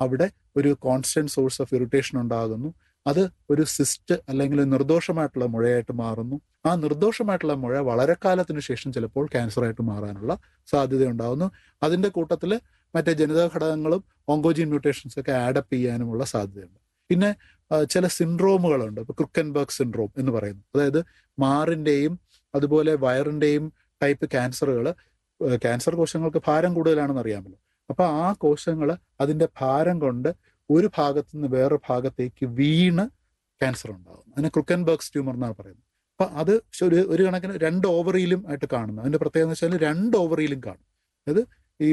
അവിടെ ഒരു constant source of irritation ഉണ്ടാകുന്നു അത് ഒരു സിസ്റ്റ് അല്ലെങ്കിൽ നിർദോഷമായിട്ടുള്ള മുഴയായിട്ട് മാറുന്നു ആ നിർദോഷമായിട്ടുള്ള മുഴ വളരെ കാലത്തിന് ശേഷം ചിലപ്പോൾ ക്യാൻസറായിട്ട് മാറാനുള്ള സാധ്യത ഉണ്ടാകുന്നു അതിന്റെ കൂട്ടത്തിൽ മറ്റേ ജനിതക ഘടകങ്ങളും ഓങ്കോജീൻ മ്യൂട്ടേഷൻസ് ഒക്കെ ആഡപ്പ് ചെയ്യാനുമുള്ള സാധ്യതയുണ്ട് പിന്നെ ആ, ചില സിൻഡ്രോമുകളുണ്ട് ഇപ്പൊ ക്രിക്കൻബർഗ് സിൻഡ്രോം എന്ന് പറയുന്നു അതായത് മാറിന്റെയും അതുപോലെ വയറിന്റെയും ടൈപ്പ് ക്യാൻസറുകൾ ക്യാൻസർ കോശങ്ങൾക്ക് ഭാരം കൂടുതലാണെന്ന് അറിയാമല്ലോ അപ്പൊ ആ കോശങ്ങൾ അതിന്റെ ഭാരം കൊണ്ട് ഒരു ഭാഗത്തു നിന്ന് വേറെ ഭാഗത്തേക്ക് വീണ് ക്യാൻസർ ഉണ്ടാകും അതിനെ ക്രുക്കൻബർഗ്സ് ട്യൂമർ എന്നാണ് പറയുന്നത് അപ്പൊ അത് ഒരു ഒരു കണക്കിന് രണ്ട് ഓവറിയിലും ആയിട്ട് കാണുന്നു അതിന്റെ പ്രത്യേകത എന്ന് വെച്ചാൽ രണ്ട് ഓവറിയിലും കാണും അതായത് ഈ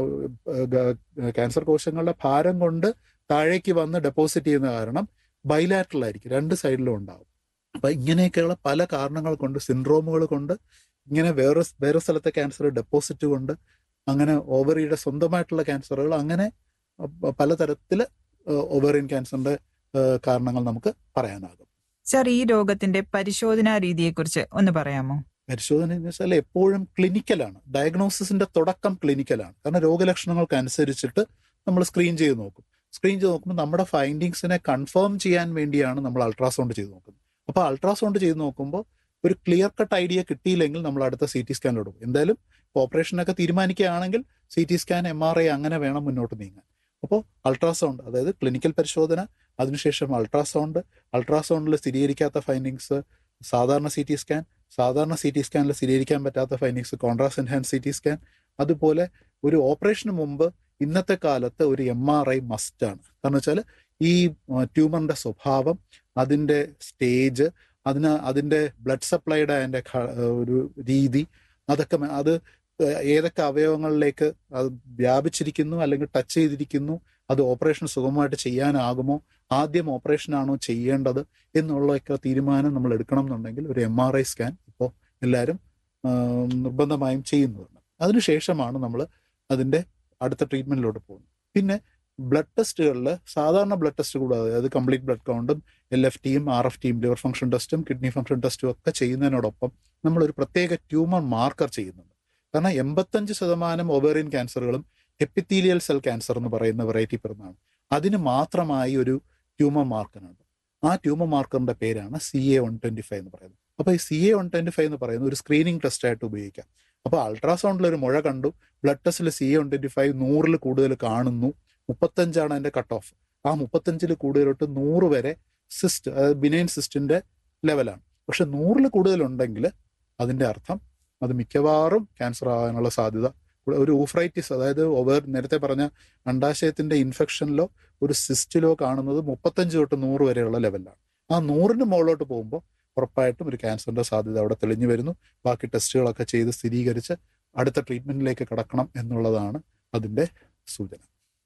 ക്യാൻസർ കോശങ്ങളുടെ ഭാരം കൊണ്ട് താഴേക്ക് വന്ന് ഡെപ്പോസിറ്റ് ചെയ്യുന്ന കാരണം ബൈലാറ്ററൽ ആയിരിക്കും രണ്ട് സൈഡിലും ഉണ്ടാവും അപ്പൊ ഇങ്ങനെയൊക്കെയുള്ള പല കാരണങ്ങൾ കൊണ്ട് സിൻഡ്രോമുകൾ കൊണ്ട് ഇങ്ങനെ വേറെ വേറെ സ്ഥലത്തെ ക്യാൻസർ ഡെപ്പോസിറ്റ് കൊണ്ട് അങ്ങനെ ഓവറിയുടെ സ്വന്തമായിട്ടുള്ള ക്യാൻസറുകൾ അങ്ങനെ പ- പലതരത്തില് ഓവറിയൻ ക്യാൻസറിന്റെ ഏഹ് കാരണങ്ങൾ നമുക്ക് പറയാനാകും സർ ഈ രോഗത്തിന്റെ പരിശോധനാ രീതിയെക്കുറിച്ച് ഒന്ന് പറയാമോ പരിശോധന എന്ന് വെച്ചാൽ എപ്പോഴും ക്ലിനിക്കലാണ് ഡയഗ്നോസിസിന്റെ തുടക്കം ക്ലിനിക്കലാണ് കാരണം രോഗലക്ഷണങ്ങൾക്ക് അനുസരിച്ചിട്ട് നമ്മൾ സ്ക്രീൻ ചെയ്ത് നോക്കും സ്ക്രീൻ ചെയ്ത് നോക്കുമ്പോൾ നമ്മുടെ ഫൈൻഡിങ്സിനെ കൺഫേം ചെയ്യാൻ വേണ്ടിയാണ് നമ്മൾ അൾട്രാസൗണ്ട് ചെയ്ത് നോക്കുന്നത് അപ്പോൾ അൾട്രാസൗണ്ട് ചെയ്ത് നോക്കുമ്പോൾ ഒരു ക്ലിയർ കട്ട് ഐഡിയ കിട്ടിയില്ലെങ്കിൽ നമ്മൾ അടുത്ത സി ടി സ്കാനിലോട്ട് പോകും എന്തായാലും ഓപ്പറേഷനൊക്കെ തീരുമാനിക്കുകയാണെങ്കിൽ C T scan M R I അങ്ങനെ വേണം മുന്നോട്ട് നീങ്ങാൻ അപ്പോൾ അൾട്രാസൗണ്ട് അതായത് ക്ലിനിക്കൽ പരിശോധന അതിനുശേഷം അൾട്രാസൗണ്ട് അൾട്രാസൗണ്ടിൽ സ്ഥിരീകരിക്കാത്ത ഫൈൻഡിങ്സ് സാധാരണ സി ടി സ്കാൻ സാധാരണ സി ടി സ്കാനിൽ സ്ഥിരീകരിക്കാൻ പറ്റാത്ത findings contrast enhance C T scan അതുപോലെ ഒരു ഓപ്പറേഷന് മുമ്പ് ഇന്നത്തെ കാലത്ത് ഒരു എം ആർ ഐ മസ്റ്റ് ആണ് കാരണം വെച്ചാൽ ഈ ട്യൂമറിന്റെ സ്വഭാവം അതിന്റെ സ്റ്റേജ് അതിന് അതിന്റെ ബ്ലഡ് സപ്ലൈയുടെ അതിന്റെ ഘ- ഒരു രീതി അതൊക്കെ മ- അത് ഏതൊക്കെ അവയവങ്ങളിലേക്ക് അത് വ്യാപിച്ചിരിക്കുന്നു അല്ലെങ്കിൽ ടച്ച് ചെയ്തിരിക്കുന്നു അത് ഓപ്പറേഷൻ സുഗമമായിട്ട് ചെയ്യാനാകുമോ ആദ്യം ഓപ്പറേഷൻ ആണോ ചെയ്യേണ്ടത് എന്നുള്ളതൊക്കെ തീരുമാനം നമ്മൾ എടുക്കണം എന്നുണ്ടെങ്കിൽ ഒരു എം ആർ ഐ സ്കാൻ ഇപ്പോൾ എല്ലാവരും ആ, നിർബന്ധമായും ചെയ്യുന്നതുണ്ട് അതിനുശേഷമാണ് നമ്മൾ അതിന്റെ അടുത്ത ട്രീറ്റ്മെന്റിലോട്ട് പോകുന്നത് പിന്നെ ബ്ലഡ് ടെസ്റ്റുകളിൽ സാധാരണ ബ്ലഡ് ടെസ്റ്റ് കൂടാതെ അതായത് കംപ്ലീറ്റ് ബ്ലഡ് കൗണ്ടും എൽ എഫ് ടിയും ആർ എഫ് ടിയും ലിവർ ഫംഗ്ഷൻ ടെസ്റ്റും കിഡ്നി ഫംഗ്ഷൻ ടെസ്റ്റും ഒക്കെ ചെയ്യുന്നതിനോടൊപ്പം നമ്മൾ ഒരു പ്രത്യേക ട്യൂമർ മാർക്കർ ചെയ്യുന്നുണ്ട് കാരണം എൺപത്തഞ്ച് ശതമാനം ഒവേറിയൻ ക്യാൻസറുകളും എപ്പിത്തീലിയൽ സെൽ ക്യാൻസർ എന്ന് പറയുന്ന വെറൈറ്റി പെടുന്നതാണ് അതിന് മാത്രമായി ഒരു ട്യൂമർ മാർക്കറുണ്ട് ആ ട്യൂമർ മാർക്കറിന്റെ പേരാണ് C A one twenty five എന്ന് പറയുന്നത് അപ്പൊ ഈ C A one twenty five എന്ന് പറയുന്നത് ഒരു സ്ക്രീനിങ് ടെസ്റ്റ് ആയിട്ട് ഉപയോഗിക്കാം അപ്പൊ അൾട്രാസൗണ്ടിൽ ഒരു മുഴ കണ്ടു ബ്ലഡ് ടെസ്റ്റിൽ C A one twenty five നൂറിൽ കൂടുതൽ കാണുന്നു മുപ്പത്തഞ്ചാണ് അതിന്റെ കട്ട് ഓഫ് ആ മുപ്പത്തഞ്ചിൽ കൂടുതലോട്ട് നൂറ് വരെ സിസ്റ്റ് അതായത് ബിനൈൻ സിസ്റ്റിന്റെ ലെവലാണ് പക്ഷെ നൂറിൽ കൂടുതലുണ്ടെങ്കിൽ അതിന്റെ അർത്ഥം അത് മിക്കവാറും ക്യാൻസർ ആകാനുള്ള സാധ്യത കൂടെ- ഒരു ഊഫ്രൈറ്റിസ് അതായത് ഓവർ നേരത്തെ പറഞ്ഞ അണ്ടാശയത്തിന്റെ ഇൻഫെക്ഷനിലോ ഒരു സിസ്റ്റിലോ കാണുന്നത് മുപ്പത്തഞ്ച് തൊട്ട് നൂറ് വരെയുള്ള ലെവലിലാണ് ആ നൂറിന് മുകളിലോട്ട് പോകുമ്പോൾ ഉറപ്പായിട്ടും ഒരു ക്യാൻസറിന്റെ സാധ്യത അവിടെ തെളിഞ്ഞു വരുന്നു ബാക്കി ടെസ്റ്റുകളൊക്കെ ചെയ്ത് സ്ഥിരീകരിച്ച് അടുത്ത ട്രീറ്റ്മെന്റിലേക്ക് കടക്കണം എന്നുള്ളതാണ് അതിന്റെ സൂചന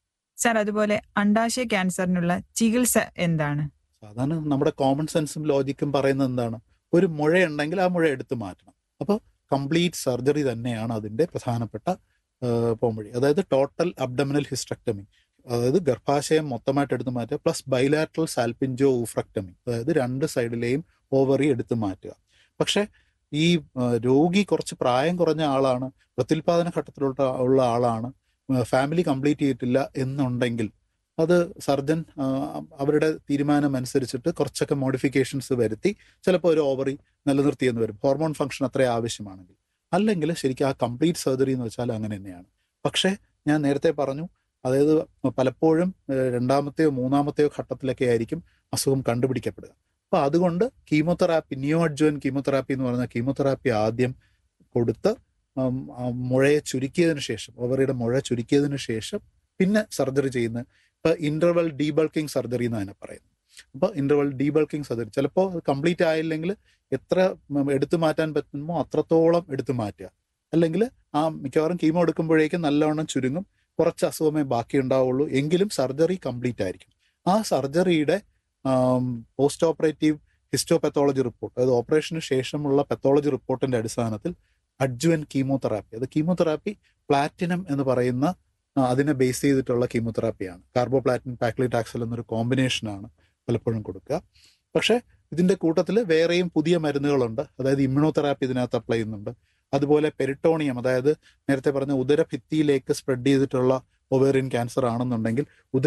സർ അതുപോലെ അണ്ടാശയ ക്യാൻസറിനുള്ള ചികിത്സ എന്താണ് സാധാരണ നമ്മുടെ കോമൺ സെൻസും ലോജിക്കും പറയുന്നത് എന്താണ് ഒരു മുഴയുണ്ടെങ്കിൽ ആ മുഴ എടുത്തു മാറ്റണം അപ്പോൾ കംപ്ലീറ്റ് സർജറി തന്നെയാണ് അതിന്റെ പ്രധാനപ്പെട്ട ആ, പോംവഴി അതായത് ടോട്ടൽ അബ്ഡമിനൽ ഹിസ്ട്രക്ടമി അതായത് ഗർഭാശയം മൊത്തമായിട്ട് എടുത്തു മാറ്റുക പ്ലസ് ബൈലാട്രൽ സാൽപിൻജോ ഊഫ്രക്ടമി അതായത് രണ്ട് സൈഡിലെയും ഓവറി എടുത്തു മാറ്റുക പക്ഷെ ഈ ആ, രോഗി കുറച്ച് പ്രായം കുറഞ്ഞ ആളാണ് പ്രത്യുൽപാദന ഘട്ടത്തിലുള്ള ഉള്ള ആളാണ് ഫാമിലി കംപ്ലീറ്റ് ചെയ്തിട്ടില്ല എന്നുണ്ടെങ്കിൽ അത് സർജൻ ആ, അവരുടെ തീരുമാനം അനുസരിച്ചിട്ട് കുറച്ചൊക്കെ മോഡിഫിക്കേഷൻസ് വരുത്തി ചിലപ്പോൾ ഒരു ഓവറി നിലനിർത്തിയെന്ന് വരും ഹോർമോൺ ഫംഗ്ഷൻ അത്ര ആവശ്യമാണെങ്കിൽ അല്ലെങ്കിൽ ശരിക്കും ആ കംപ്ലീറ്റ് സർജറി എന്ന് വെച്ചാൽ അങ്ങനെ തന്നെയാണ് പക്ഷേ ഞാൻ നേരത്തെ പറഞ്ഞു അതായത് പലപ്പോഴും ഏഹ്, രണ്ടാമത്തെയോ മൂന്നാമത്തെയോ ഘട്ടത്തിലൊക്കെ ആയിരിക്കും അസുഖം കണ്ടുപിടിക്കപ്പെടുക അപ്പൊ അതുകൊണ്ട് കീമോതെറാപ്പി നിയോ അഡ്ജുവൻ കീമോതെറാപ്പി എന്ന് പറയുന്ന കീമോതെറാപ്പി ആദ്യം കൊടുത്ത് ഉം, ആ മുഴയെ ചുരുക്കിയതിനു ശേഷം ഓവറിയുടെ മുഴ ചുരുക്കിയതിനു ശേഷം പിന്നെ സർജറി ചെയ്യുന്ന ഇപ്പൊ ഇന്റർവൽ ഡീബൾക്കിംഗ് സർജറി എന്ന് അതിനെ പറയുന്നത് അപ്പൊ ഇന്റർവൽ ഡീബൾക്കിംഗ് സർജറി ചിലപ്പോൾ കംപ്ലീറ്റ് ആയില്ലെങ്കിൽ എത്ര ഉം, എടുത്തു മാറ്റാൻ പറ്റുമോ അത്രത്തോളം എടുത്തു മാറ്റുക അല്ലെങ്കിൽ ആ മിക്കവാറും കീമോ എടുക്കുമ്പോഴേക്കും നല്ലവണ്ണം ചുരുങ്ങും കുറച്ച് അസുഖമേ ബാക്കി ഉണ്ടാവുള്ളൂ എങ്കിലും സർജറി കംപ്ലീറ്റ് ആയിരിക്കും ആ സർജറിയുടെ പോസ്റ്റ് ഓപ്പറേറ്റീവ് ഹിസ്റ്റോപെത്തോളജി റിപ്പോർട്ട് അതായത് ഓപ്പറേഷന് ശേഷമുള്ള പെത്തോളജി റിപ്പോർട്ടിന്റെ അടിസ്ഥാനത്തിൽ അഡ്ജുവൻ കീമോതെറാപ്പി അത് കീമോതെറാപ്പി പ്ലാറ്റിനം എന്ന് പറയുന്ന ആ, അതിനെ ബേസ് ചെയ്തിട്ടുള്ള കീമോതെറാപ്പിയാണ് കാർബോപ്ലാറ്റിൻ പാക്ലിറ്റാക്സൽ എന്നൊരു കോമ്പിനേഷനാണ് പലപ്പോഴും കൊടുക്കുക പക്ഷേ ഇതിന്റെ കൂട്ടത്തിൽ വേറെയും പുതിയ മരുന്നുകളുണ്ട് അതായത് ഇമ്മ്യൂണോതെറാപ്പി ഇതിനകത്ത് അപ്ലൈ ചെയ്യുന്നുണ്ട് അതുപോലെ പെരിട്ടോണിയം അതായത് നേരത്തെ പറഞ്ഞ ഉദരഭിത്തിയിലേക്ക് സ്പ്രെഡ് ചെയ്തിട്ടുള്ള ഒവേറിയൻ ക്യാൻസർ ആണെന്നുണ്ടെങ്കിൽ ഉദര